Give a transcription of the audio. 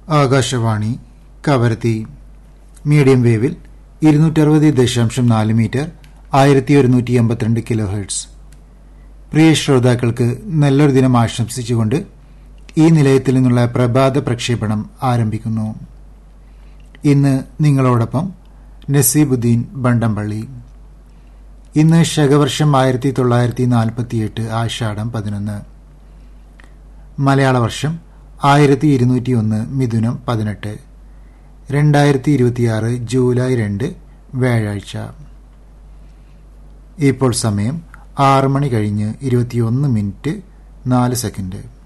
Akashvani Kavaratti medium വേവിൽ ഇരുന്നൂറ്ററുപത് ദശാംശം നാല് മീറ്റർ ആയിരത്തി ഒരുന്നൂറ്റി എൺപത്തിരണ്ട് കിലോ ഹെർട്സ് പ്രിയ ശ്രോതാക്കൾക്ക് നല്ലൊരു ദിനം ആശംസിച്ചുകൊണ്ട് ഈ നിലയത്തിൽ നിന്നുള്ള പ്രഭാത പ്രക്ഷേപണം ആരംഭിക്കുന്നു ഇന്ന് നിങ്ങളോടൊപ്പം നസീബുദ്ദീൻ ബണ്ടംപള്ളി ഇന്ന് ശകവർഷം ആയിരത്തി തൊള്ളായിരത്തി നാൽപ്പത്തിയെട്ട് ആഷാഢം പതിനൊന്ന് മലയാള വർഷം ആയിരത്തി ഇരുന്നൂറ്റി ഒന്ന് മിഥുനം പതിനെട്ട് രണ്ടായിരത്തി ഇരുപത്തിയാറ് ജൂലൈ രണ്ട് വ്യാഴാഴ്ച ഇപ്പോൾ സമയം ആറ് മണി കഴിഞ്ഞ് ഇരുപത്തിയൊന്ന് മിനിറ്റ് നാല് സെക്കൻഡ്